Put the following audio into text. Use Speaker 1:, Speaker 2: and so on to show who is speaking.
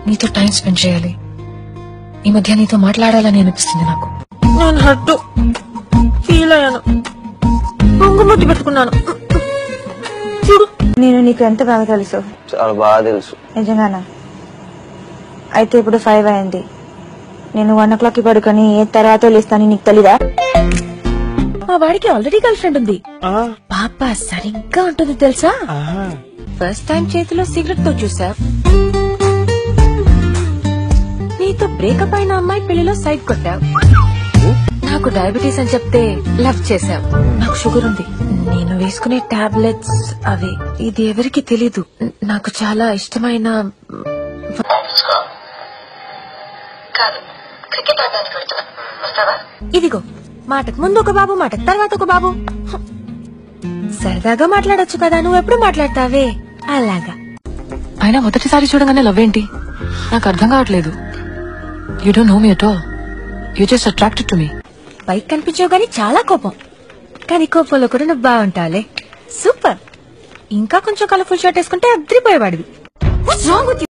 Speaker 1: నీతో time spend చేయాలి ఈ మధ్య నీతో మాట్లాడాలని అనిపిస్తుంది నాకు
Speaker 2: నేను హట్టు ఫీల్ అయ్యాను పొంగుముద్దు పెట్టుకున్నాను చూడు
Speaker 3: నేను నీకు ఎంత బాగా తెలుసు
Speaker 4: చాలా బాగా తెలుసు
Speaker 3: నిజంగానా అయితే ఇప్పుడు ఫైవ్ అయింది నేను వన్ ఓ క్లాక్ పడుకొని ఏ తర్వాత లేస్తాను నీకు తెలీదా
Speaker 2: మా వాడికి ఆల్రెడీ గర్ల్ ఫ్రెండ్ ఉంది పాప సరిగ్గా ఉంటుంది తెలుసా ఫస్ట్ టైం చేతిలో సిగరెట్ తో చూసా నీతో బ్రేకప్ అయిన అమ్మాయి పెళ్లిలో సైడ్ కొట్టావు నాకు డయాబెటీస్ అని చెప్తే లవ్ చేసావు నాకు షుగర్ ఉంది నేను వేసుకునే టాబ్లెట్స్ అవి ఇది ఎవరికి తెలీదు నాకు చాలా ఇష్టమైన
Speaker 1: కాదు క్రికెట్ ఆడడానికి వెళ్తున్నా వస్తావా
Speaker 2: ఇదిగో మాటకు ముందు ఒక బాబు మాటకు తర్వాత ఒక బాబు హ. సరదాగా మాట్లాడొచ్చు కదా నువ్వు ఎప్పుడు మాట్లాడతావే అలాగా
Speaker 1: అయినా మొదటిసారి చూడగానే లవ్ ఏంటి నాకు అర్థం కావట్లేదు you don't know me at all you just attracted to me
Speaker 2: పైకి కనిపించావు గానీ చాలా కోపం కానీ కోపంలో కూడా నువ్వు బాగుంటావులే సూపర్ ఇంకా కొంచెం కలర్ఫుల్ షర్ట్ వేసుకుంటే అద్రిపోయేవాడివి What's wrong with you?